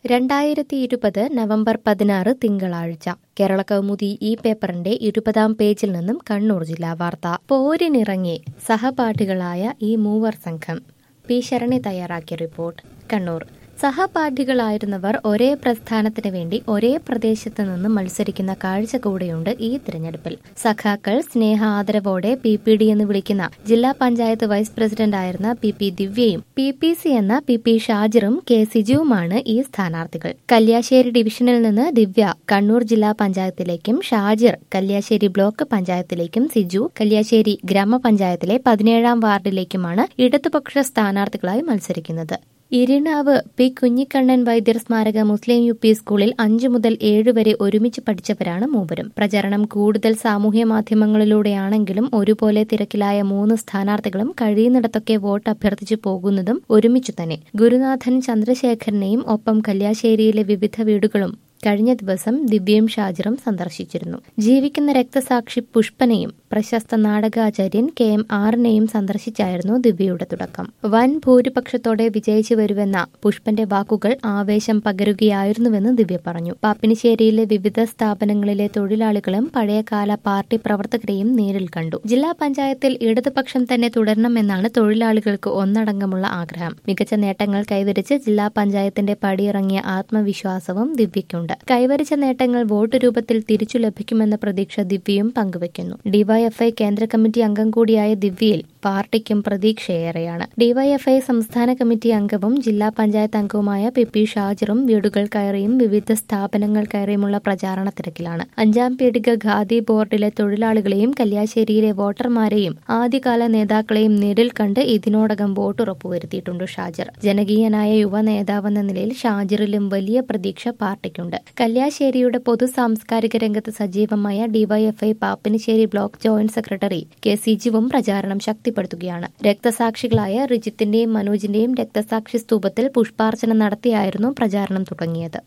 രണ്ടായിരത്തി ഇരുപത് നവംബർ പതിനാറ് തിങ്കളാഴ്ച കേരള കൗമുദി ഈ പേപ്പറിന്റെ ഇരുപതാം പേജിൽ നിന്നും കണ്ണൂർ ജില്ലാ വാർത്ത പോരിനിറങ്ങി സഹപാഠികളായ ഈ മൂവർ സംഘം പി ശരണി തയ്യാറാക്കിയ റിപ്പോർട്ട് കണ്ണൂർ സഹപാഠികളായിരുന്നവർ ഒരേ പ്രസ്ഥാനത്തിന് വേണ്ടി ഒരേ പ്രദേശത്ത് നിന്ന് മത്സരിക്കുന്ന കാഴ്ച കൂടെയുണ്ട് ഈ തിരഞ്ഞെടുപ്പിൽ സഖാക്കൾ സ്നേഹ ആദരവോടെ പി പി ഡി എന്ന് വിളിക്കുന്ന ജില്ലാ പഞ്ചായത്ത് വൈസ് പ്രസിഡന്റ് ആയിരുന്ന പി പി ദിവ്യയും പി പി സി എന്ന പി പി ഷാജിറും കെ സിജുവുമാണ് ഈ സ്ഥാനാർത്ഥികൾ കല്യാശ്ശേരി ഡിവിഷനിൽ നിന്ന് ദിവ്യ കണ്ണൂർ ജില്ലാ പഞ്ചായത്തിലേക്കും ഷാജിർ കല്യാശ്ശേരി ബ്ലോക്ക് പഞ്ചായത്തിലേക്കും സിജു കല്യാശ്ശേരി ഗ്രാമപഞ്ചായത്തിലെ പതിനേഴാം വാർഡിലേക്കുമാണ് ഇടതുപക്ഷ സ്ഥാനാർത്ഥികളായി മത്സരിക്കുന്നത് ഇരിണാവ് പി കുഞ്ഞിക്കണ്ണൻ വൈദ്യർ സ്മാരക മുസ്ലിം യു പി സ്കൂളിൽ അഞ്ചു മുതൽ ഏഴ് വരെ ഒരുമിച്ച് പഠിച്ചവരാണ് മൂവരും പ്രചരണം കൂടുതൽ സാമൂഹ്യ മാധ്യമങ്ങളിലൂടെയാണെങ്കിലും ഒരുപോലെ തിരക്കിലായ മൂന്ന് സ്ഥാനാർത്ഥികളും കഴിയുന്നിടത്തൊക്കെ വോട്ട് അഭ്യർത്ഥിച്ചു പോകുന്നതും ഒരുമിച്ചു തന്നെ ഗുരുനാഥൻ ചന്ദ്രശേഖരനെയും ഒപ്പം കല്യാശ്ശേരിയിലെ വിവിധ വീടുകളും കഴിഞ്ഞ ദിവസം ദിവ്യയും ഷാജിറും സന്ദർശിച്ചിരുന്നു ജീവിക്കുന്ന രക്തസാക്ഷി പുഷ്പനെയും പ്രശസ്ത നാടകാചാര്യൻ കെ എം ആറിനെയും സന്ദർശിച്ചായിരുന്നു ദിവ്യയുടെ തുടക്കം വൻ ഭൂരിപക്ഷത്തോടെ വിജയിച്ചു വരുമെന്ന പുഷ്പന്റെ വാക്കുകൾ ആവേശം പകരുകയായിരുന്നുവെന്ന് ദിവ്യ പറഞ്ഞു പാപ്പിനിശ്ശേരിയിലെ വിവിധ സ്ഥാപനങ്ങളിലെ തൊഴിലാളികളും പഴയകാല പാർട്ടി പ്രവർത്തകരെയും നേരിൽ കണ്ടു ജില്ലാ പഞ്ചായത്തിൽ ഇടതുപക്ഷം തന്നെ തുടരണമെന്നാണ് തൊഴിലാളികൾക്ക് ഒന്നടങ്കമുള്ള ആഗ്രഹം മികച്ച നേട്ടങ്ങൾ കൈവരിച്ച് ജില്ലാ പഞ്ചായത്തിന്റെ പടിയിറങ്ങിയ ആത്മവിശ്വാസവും ദിവ്യയ്ക്കുണ്ട് കൈവരിച്ച നേട്ടങ്ങൾ വോട്ട് രൂപത്തിൽ തിരിച്ചു ലഭിക്കുമെന്ന പ്രതീക്ഷ ദിവ്യയും പങ്കുവയ്ക്കുന്നു ഡിവൈഎഫ്ഐ കേന്ദ്ര കമ്മിറ്റി അംഗം കൂടിയായ ദിവ്യയിൽ പാർട്ടിക്കും പ്രതീക്ഷയേറെയാണ് ഡിവൈഎഫ്ഐ സംസ്ഥാന കമ്മിറ്റി അംഗവും ജില്ലാ പഞ്ചായത്ത് അംഗവുമായ പി പി ഷാജിറും വീടുകൾ കയറിയും വിവിധ സ്ഥാപനങ്ങൾ കയറിയുമുള്ള പ്രചാരണ തിരക്കിലാണ് അഞ്ചാം പീടിക ഖാദി ബോർഡിലെ തൊഴിലാളികളെയും കല്യാശ്ശേരിയിലെ വോട്ടർമാരെയും ആദ്യകാല നേതാക്കളെയും നേരിൽ കണ്ട് ഇതിനോടകം വോട്ട് ഉറപ്പുവരുത്തിയിട്ടുണ്ട് ഷാജിർ ജനകീയനായ യുവ നേതാവെന്ന നിലയിൽ ഷാജിറിലും വലിയ പ്രതീക്ഷ പാർട്ടിക്കുണ്ട് കല്യാശ്ശേരിയുടെ പൊതു സാംസ്കാരിക രംഗത്ത് സജീവമായ DYFI Pappinisseri block joint secretary K സിജുവും പ്രചാരണം ശക്തിപ്പെടുത്തുകയാണ് രക്തസാക്ഷികളായ റിജിത്തിന്റെയും മനോജിന്റെയും രക്തസാക്ഷി സ്തൂപത്തിൽ പുഷ്പാർച്ചന നടത്തിയായിരുന്നു പ്രചാരണം തുടങ്ങിയത്